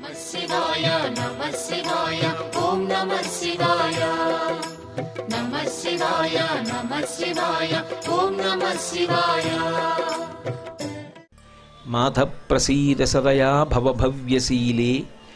నమః శివాయ నమః శివాయ ఓం నమః శివాయ నమః శివాయ నమః శివాయ ఓం నమః శివాయ మాధప్రసీద సదయా భవభవ్యశీలే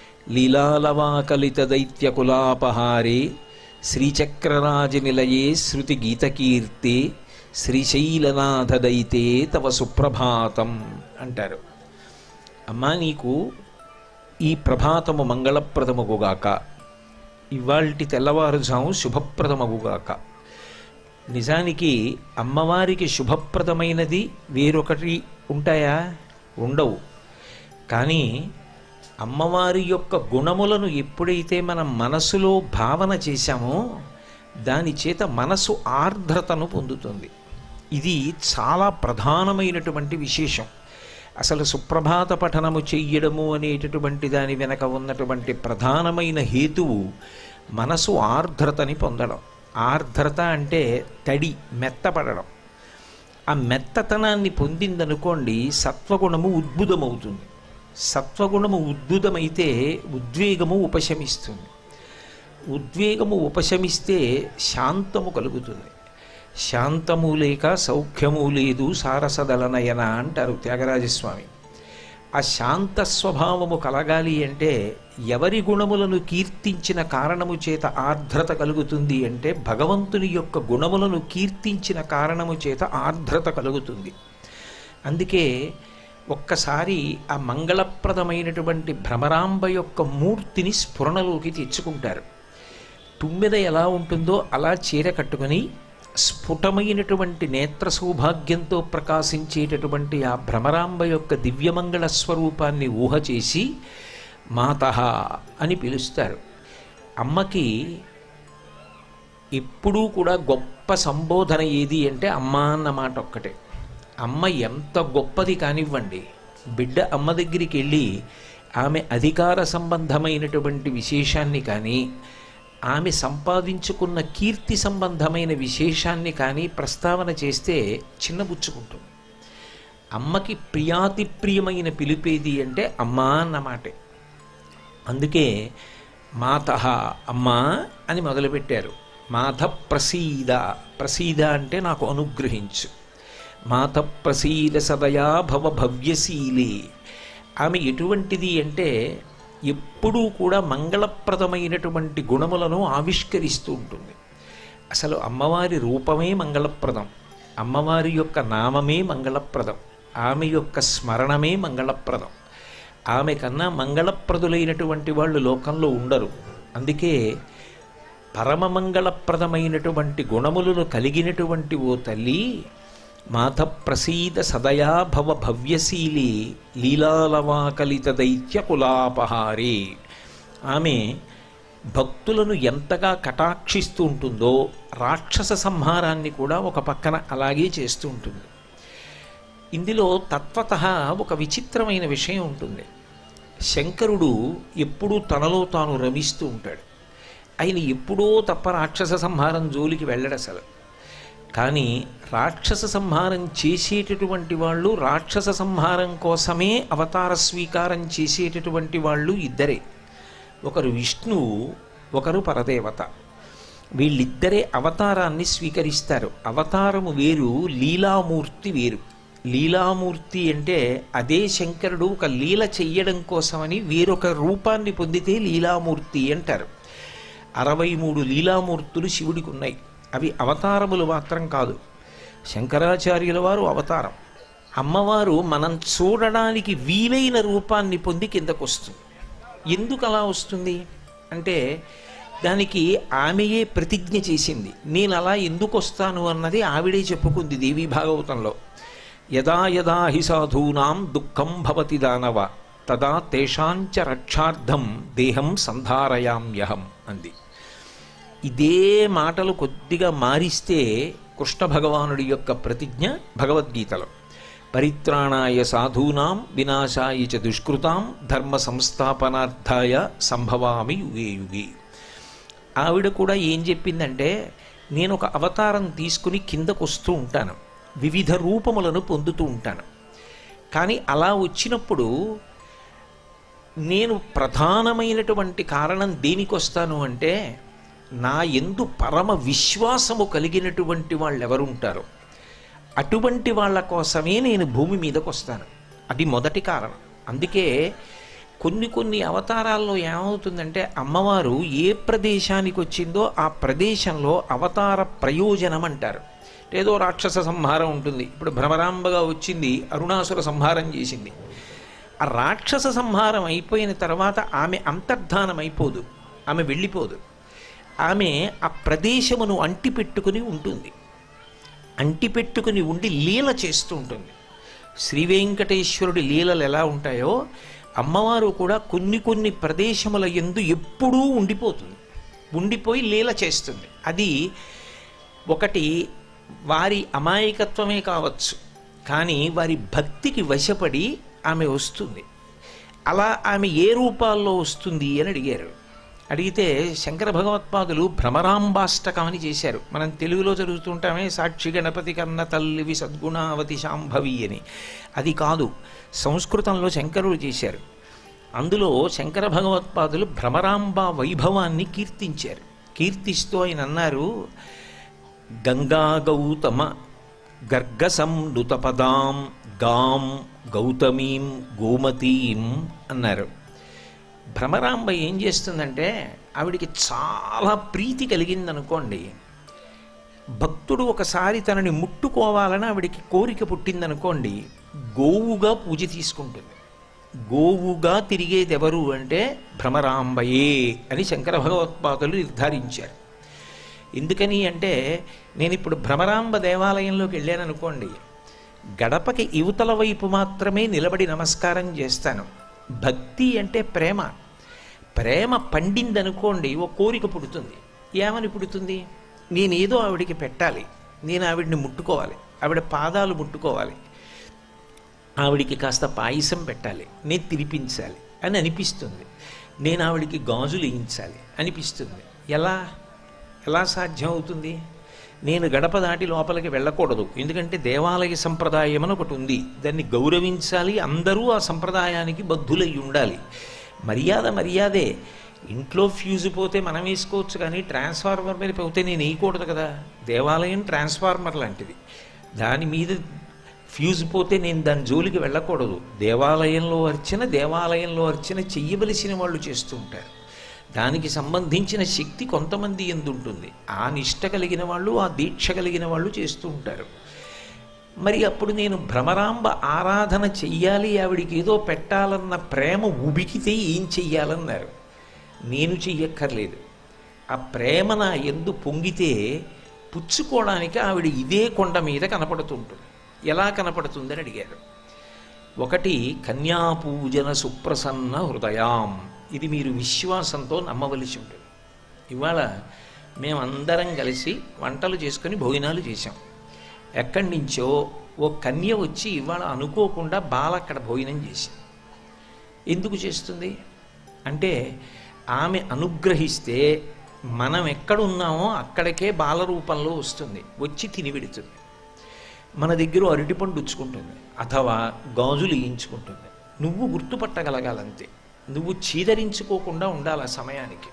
లీలాలవాకలితదైత్యకులాపహారే శ్రీచక్రరాజనిలయే శృతిగీతకీర్తే శ్రీశైలనాథదైతే తవ సుప్రభాతం అంటారు అమ్మా నీకు ఈ ప్రభాతము మంగళప్రదమగుగాక ఇవాల్టి తెల్లవారుజాము శుభప్రదమగుగాక నిజానికి అమ్మవారికి శుభప్రదమైనది వేరొకటి ఉంటాయా ఉండవు కానీ అమ్మవారి యొక్క గుణములను ఎప్పుడైతే మనం మనసులో భావన చేశామో దాని చేత మనసు ఆర్ద్రతను పొందుతుంది ఇది చాలా ప్రధానమైనటువంటి విశేషం అసలు సుప్రభాత పఠనము చెయ్యడము అనేటటువంటి దాని వెనక ఉన్నటువంటి ప్రధానమైన హేతువు మనసు ఆర్ద్రతని పొందడం ఆర్ద్రత అంటే తడి మెత్తపడడం ఆ మెత్తతనాన్ని పొందిందనుకోండి సత్వగుణము ఉద్భుతమవుతుంది సత్వగుణము ఉద్భుతమైతే ఉద్వేగము ఉపశమిస్తుంది ఉద్వేగము ఉపశమిస్తే శాంతము కలుగుతుంది శాంతము లేక సౌఖ్యము లేదు సారసదలనయన అంటారు త్యాగరాజస్వామి ఆ శాంత స్వభావము కలగాలి అంటే ఎవరి గుణములను కీర్తించిన కారణము చేత ఆర్ద్రత కలుగుతుంది అంటే భగవంతుని యొక్క గుణములను కీర్తించిన కారణము చేత ఆర్ద్రత కలుగుతుంది అందుకే ఒక్కసారి ఆ మంగళప్రదమైనటువంటి భ్రమరాంబ యొక్క మూర్తిని స్ఫురణలోకి తెచ్చుకుంటారు తుమ్మెద ఎలా ఉంటుందో అలా చీర కట్టుకొని స్ఫుటమైనటువంటి నేత్ర సౌభాగ్యంతో ప్రకాశించేటటువంటి ఆ భ్రమరాంబ యొక్క దివ్యమంగళ స్వరూపాన్ని ఊహ చేసి మాత అని పిలుస్తారు అమ్మకి ఎప్పుడూ కూడా గొప్ప సంబోధన ఏది అంటే అమ్మ అన్న మాట ఒక్కటే అమ్మ ఎంత గొప్పది కానివ్వండి బిడ్డ అమ్మ దగ్గరికి వెళ్ళి ఆమె అధికార సంబంధమైనటువంటి విశేషాన్ని కానీ ఆమె సంపాదించుకున్న కీర్తి సంబంధమైన విశేషాన్ని కానీ ప్రస్తావన చేస్తే చిన్నబుచ్చుకుంటుంది అమ్మకి ప్రియాతి ప్రియమైన పిలిపేది అంటే అమ్మా అన్నమాటే అందుకే మాత అమ్మా అని మొదలుపెట్టారు మాత ప్రసీద ప్రసీద అంటే నాకు అనుగ్రహించు మాత ప్రసీద సదయా భవ భవ్యశీలే ఆమె ఎటువంటిది అంటే ఎప్పుడూ కూడా మంగళప్రదమైనటువంటి గుణములను ఆవిష్కరిస్తూ ఉంటుంది అసలు అమ్మవారి రూపమే మంగళప్రదం అమ్మవారి యొక్క నామమే మంగళప్రదం ఆమె యొక్క స్మరణమే మంగళప్రదం ఆమె కన్నా మంగళప్రదులైనటువంటి వాళ్ళు లోకంలో ఉండరు అందుకే పరమమంగళప్రదమైనటువంటి గుణములను కలిగినటువంటి ఓ తల్లి మాత ప్రసీద సదయా భవ భవ్యశీలి లీలాలవాకలిత దైత్య కులాపహారే ఆమె భక్తులను ఎంతగా కటాక్షిస్తూ ఉంటుందో రాక్షస సంహారాన్ని కూడా ఒక పక్కన అలాగే చేస్తూ ఉంటుంది ఇందులో తత్వత ఒక విచిత్రమైన విషయం ఉంటుంది శంకరుడు ఎప్పుడూ తనలో తాను రమిస్తూ ఉంటాడు ఆయన ఎప్పుడో తప్ప రాక్షస సంహారం జోలికి వెళ్ళడు అసలు కానీ రాక్షస సంహారం చేసేటటువంటి వాళ్ళు రాక్షస సంహారం కోసమే అవతార స్వీకారం చేసేటటువంటి వాళ్ళు ఇద్దరే ఒకరు విష్ణువు ఒకరు పరదేవత వీళ్ళిద్దరే అవతారాన్ని స్వీకరిస్తారు అవతారము వేరు లీలామూర్తి వేరు లీలామూర్తి అంటే అదే శంకరుడు ఒక లీల చెయ్యడం కోసమని వేరొక రూపాన్ని పొందితే లీలామూర్తి అంటారు అరవై మూడు లీలామూర్తులు శివుడికి ఉన్నాయి అవి అవతారములు మాత్రం కాదు శంకరాచార్యుల వారు అవతారం అమ్మవారు మనం చూడడానికి వీలైన రూపాన్ని పొంది కిందకు వస్తుంది ఎందుకు అలా వస్తుంది అంటే దానికి ఆమెయే ప్రతిజ్ఞ చేసింది నేను అలా ఎందుకు వస్తాను అన్నది ఆవిడే చెప్పుకుంది దేవీ భాగవతంలో యదా యదా హి సాధూనాం దుఃఖం భవతి దానవ తదా తేషాంచ రక్షార్థం దేహం సంధారయామ్యహం అంది ఇదే మాటలు కొద్దిగా మారిస్తే కృష్ణ భగవానుడి యొక్క ప్రతిజ్ఞ భగవద్గీతలో పరిత్రాణాయ సాధూనాం వినాశాయ చ దుష్కృతాం ధర్మ సంస్థాపనార్థాయ సంభవామి యుగే యుగే ఆవిడ కూడా ఏం చెప్పిందంటే నేను ఒక అవతారం తీసుకుని కిందకు వస్తూ ఉంటాను వివిధ రూపములను పొందుతూ ఉంటాను కానీ అలా వచ్చినప్పుడు నేను ప్రధానమైనటువంటి కారణం దేనికి వస్తాను అంటే నా ఎందు పరమ విశ్వాసము కలిగినటువంటి వాళ్ళు ఎవరుంటారో అటువంటి వాళ్ళ కోసమే నేను భూమి మీదకి వస్తాను అది మొదటి కారణం అందుకే కొన్ని కొన్ని అవతారాల్లో ఏమవుతుందంటే అమ్మవారు ఏ ప్రదేశానికి వచ్చిందో ఆ ప్రదేశంలో అవతార ప్రయోజనం అంటారు ఏదో రాక్షస సంహారం ఉంటుంది ఇప్పుడు భ్రమరాంబగా వచ్చింది అరుణాసుర సంహారం చేసింది ఆ రాక్షస సంహారం అయిపోయిన తర్వాత ఆమె అంతర్ధానం అయిపోదు ఆమె వెళ్ళిపోదు ఆమె ఆ ప్రదేశమును అంటిపెట్టుకుని ఉంటుంది అంటిపెట్టుకుని ఉండి లీల చేస్తూ ఉంటుంది శ్రీ వెంకటేశ్వరుడి లీలలు ఎలా ఉంటాయో అమ్మవారు కూడా కొన్ని కొన్ని ప్రదేశముల ఎందు ఎప్పుడూ ఉండిపోతుంది ఉండిపోయి లీల చేస్తుంది అది ఒకటి వారి అమాయకత్వమే కావచ్చు కానీ వారి భక్తికి వశపడి ఆమె వస్తుంది అలా ఆమె ఏ రూపాల్లో వస్తుంది అని అడిగారు అడిగితే శంకర భగవత్పాదులు భ్రమరాంబాష్టకం అని చేశారు మనం తెలుగులో చదువుతుంటామే సాక్షి గణపతి కన్న తల్లివి సద్గుణావతి శాంభవి అని అది కాదు సంస్కృతంలో శంకరులు చేశారు అందులో శంకర భగవత్పాదులు భ్రమరాంబ వైభవాన్ని కీర్తించారు కీర్తిస్తూ ఆయన అన్నారు గంగా గౌతమ గర్గసం నృతపదాం గాం గౌతమీం గోమతీం అన్నారు భ్రమరాంబ ఏం చేస్తుందంటే ఆవిడికి చాలా ప్రీతి కలిగిందనుకోండి భక్తుడు ఒకసారి తనని ముట్టుకోవాలని ఆవిడికి కోరిక పుట్టిందనుకోండి గోవుగా పూజ తీసుకుంటుంది గోవుగా తిరిగేది ఎవరు అంటే భ్రమరాంబయే అని శంకర భగవత్పాదులు నిర్ధారించారు ఎందుకని అంటే నేను ఇప్పుడు భ్రమరాంబ దేవాలయంలోకి వెళ్ళాను అనుకోండి గడపకి యువతల వైపు మాత్రమే నిలబడి నమస్కారం చేస్తాను భక్తి అంటే ప్రేమ ప్రేమ పండిందనుకోండి ఓ కోరిక పుడుతుంది ఏమని పుడుతుంది నేనేదో ఆవిడికి పెట్టాలి నేను ఆవిడ్ని ముట్టుకోవాలి ఆవిడ పాదాలు ముట్టుకోవాలి ఆవిడికి కాస్త పాయసం పెట్టాలి నేను తినిపించాలి అని అనిపిస్తుంది నేను ఆవిడికి గాజులు వేయించాలి అనిపిస్తుంది ఎలా ఎలా సాధ్యం అవుతుంది నేను గడప దాటి లోపలికి వెళ్ళకూడదు ఎందుకంటే దేవాలయ సంప్రదాయం అని ఒకటి ఉంది దాన్ని గౌరవించాలి అందరూ ఆ సంప్రదాయానికి బద్ధులై ఉండాలి మర్యాద మర్యాదే ఇంట్లో ఫ్యూజ్ పోతే మనం వేసుకోవచ్చు కానీ ట్రాన్స్ఫార్మర్ మీద పోతే నేను వేయకూడదు కదా దేవాలయం ట్రాన్స్ఫార్మర్ లాంటిది దాని మీద ఫ్యూజ్ పోతే నేను దాని జోలికి వెళ్ళకూడదు దేవాలయంలో అర్చన దేవాలయంలో అర్చన చెయ్యవలసిన వాళ్ళు చేస్తూ ఉంటారు దానికి సంబంధించిన శక్తి కొంతమంది ఎందుంటుంది ఆ నిష్ట కలిగిన వాళ్ళు ఆ దీక్ష కలిగిన వాళ్ళు చేస్తూ ఉంటారు మరి అప్పుడు నేను భ్రమరాంబ ఆరాధన చెయ్యాలి ఆవిడికి ఏదో పెట్టాలన్న ప్రేమ ఉబికితే ఏం చెయ్యాలన్నారు నేను చెయ్యక్కర్లేదు ఆ ప్రేమ నా ఎందు పొంగితే పుచ్చుకోవడానికి ఆవిడ ఇదే కొండ మీద కనపడుతుంటుంది ఎలా కనపడుతుందని అడిగారు ఒకటి కన్యాపూజన సుప్రసన్న హృదయాం ఇది మీరు విశ్వాసంతో నమ్మవలసి ఉంటుంది ఇవాళ మేమందరం కలిసి వంటలు చేసుకొని భోజనాలు చేశాం ఎక్కడి నుంచో ఓ కన్య వచ్చి ఇవాళ అనుకోకుండా బాల అక్కడ భోజనం చేసింది ఎందుకు చేస్తుంది అంటే ఆమె అనుగ్రహిస్తే మనం ఎక్కడున్నామో అక్కడికే బాల రూపంలో వస్తుంది వచ్చి తిని పెడుతుంది మన దగ్గర అరటిపండు ఉచ్చుకుంటుంది అథవా గాజులు వేయించుకుంటుంది నువ్వు గుర్తుపట్టగలగాలంతే నువ్వు చీదరించుకోకుండా ఉండాలి ఆ సమయానికి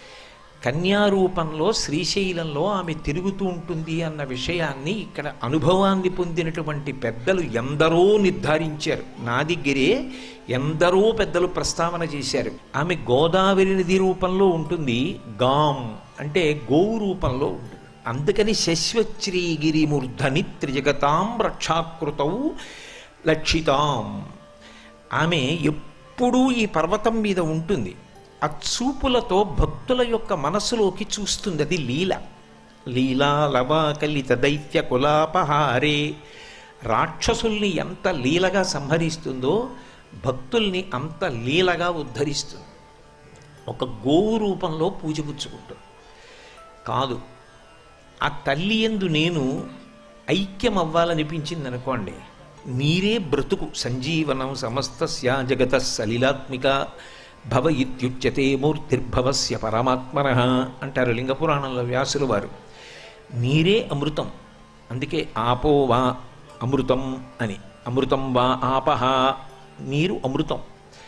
కన్యారూపంలో శ్రీశైలంలో ఆమె తిరుగుతూ ఉంటుంది అన్న విషయాన్ని ఇక్కడ అనుభవాన్ని పొందినటువంటి పెద్దలు ఎందరో నిర్ధారించారు నా దగ్గరే ఎందరో పెద్దలు ప్రస్తావన చేశారు ఆమె గోదావరి నది రూపంలో ఉంటుంది గాం అంటే గోవు రూపంలో ఉంటుంది అందుకని శశ్వశ్రీగిరిమూర్ధని త్రిజగతాం రక్షాకృతౌ లక్షితాం ఆమె ఎప్పుడూ ఈ పర్వతం మీద ఉంటుంది ఆ చూపులతో భక్తుల యొక్క మనసులోకి చూస్తుంది అది లీల లీలా లవాకలిత దైత్య కులాపహారే రాక్షసుల్ని ఎంత లీలగా సంహరిస్తుందో భక్తుల్ని అంత లీలగా ఉద్ధరిస్తుంది ఒక గోవు రూపంలో పూజపుచ్చుకుంటుంది కాదు ఆ తల్లి ఎందు నేను ఐక్యం అవ్వాలనిపించింది అనుకోండి నీరే బ్రతుకు సంజీవనం సమస్తస్య జగత సలిలాత్మిక భవ ఇత్యుచ్యతే మూర్తిర్భవస్య పరమాత్మన అంటారు లింగపురాణంలో వ్యాసులు వారు నీరే అమృతం అందుకే ఆపో వా అమృతం అని అమృతం వా ఆపహ నీరు అమృతం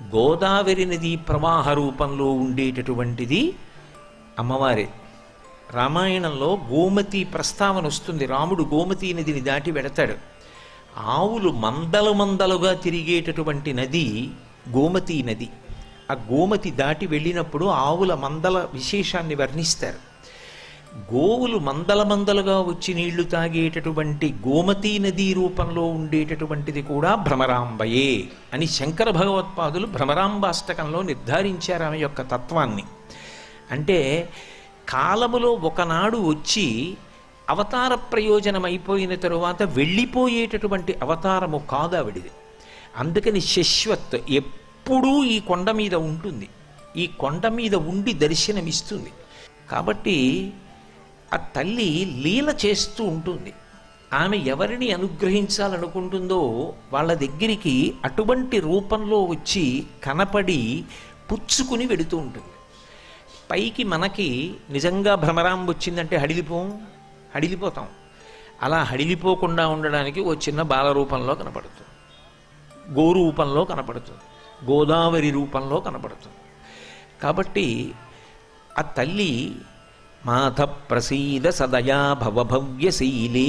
గోదావరి నది ప్రవాహ రూపంలో ఉండేటటువంటిది అమ్మవారే రామాయణంలో గోమతి ప్రస్తావన వస్తుంది రాముడు గోమతి నదిని దాటి వెడతాడు ఆవులు మందలు మందలుగా తిరిగేటటువంటి నది గోమతి నది ఆ గోమతి దాటి వెళ్ళినప్పుడు ఆవుల మందల విశేషాన్ని వర్ణిస్తారు గోవులు మందల మందలుగా వచ్చి నీళ్లు తాగేటటువంటి గోమతీ నదీ రూపంలో ఉండేటటువంటిది కూడా భ్రమరాంబయే అని శంకర భగవత్పాదులు భ్రమరాంబాష్టకంలో నిర్ధారించారు ఆమె యొక్క తత్వాన్ని అంటే కాలములో ఒకనాడు వచ్చి అవతార ప్రయోజనం అయిపోయిన తరువాత వెళ్ళిపోయేటటువంటి అవతారము కాదు ఆవిడిది అందుకని శశ్వత్ ఎప్పుడూ ఈ కొండ మీద ఉంటుంది ఈ కొండ మీద ఉండి దర్శనమిస్తుంది కాబట్టి ఆ తల్లి లీల చేస్తూ ఉంటుంది ఆమె ఎవరిని అనుగ్రహించాలనుకుంటుందో వాళ్ళ దగ్గరికి అటువంటి రూపంలో వచ్చి కనపడి పుచ్చుకుని వెడుతూ ఉంటుంది పైకి మనకి నిజంగా భ్రమరాం వచ్చిందంటే హడిలిపోం హడిలిపోతాం అలా హడిలిపోకుండా ఉండడానికి ఓ చిన్న బాల రూపంలో కనపడుతుంది గో రూపంలో కనపడుతుంది గోదావరి రూపంలో కనపడుతుంది కాబట్టి ఆ తల్లి మాధ ప్రసీద సదయా భవభవ్యశీలే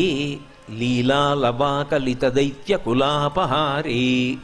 లీలాలవాకలిత దైత్య కులాపహారే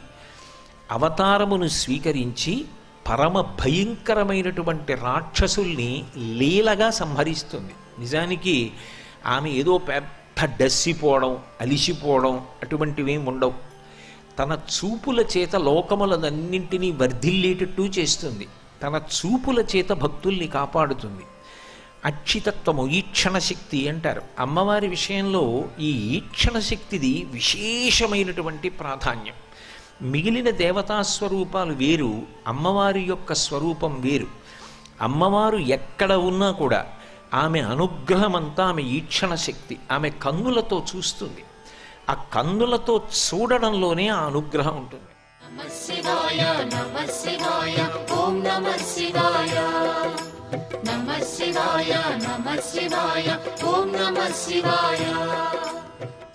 అవతారమును స్వీకరించి పరమ భయంకరమైనటువంటి రాక్షసుల్ని లీలగా సంహరిస్తుంది నిజానికి ఆమె ఏదో పెద్ద డస్సిపోవడం అలిసిపోవడం అటువంటివేం ఉండవు తన చూపుల చేత లోకములనన్నింటినీ వర్ధిల్లేటట్టు చేస్తుంది తన చూపుల చేత భక్తుల్ని కాపాడుతుంది అక్షితత్వము ఈక్షణ శక్తి అంటారు అమ్మవారి విషయంలో ఈ ఈక్షణ శక్తిది విశేషమైనటువంటి ప్రాధాన్యం మిగిలిన దేవతా స్వరూపాలు వేరు అమ్మవారి యొక్క స్వరూపం వేరు అమ్మవారు ఎక్కడ ఉన్నా కూడా ఆమె అనుగ్రహమంతా ఆమె ఈక్షణ శక్తి ఆమె కన్నులతో చూస్తుంది ఆ కన్నులతో చూడడంలోనే ఆ అనుగ్రహం ఉంటుంది నమ శివాయ నమ శివాయ ఓం నమ శివాయ నమ శివాయ నమ శివాయ ఓం నమ శివాయ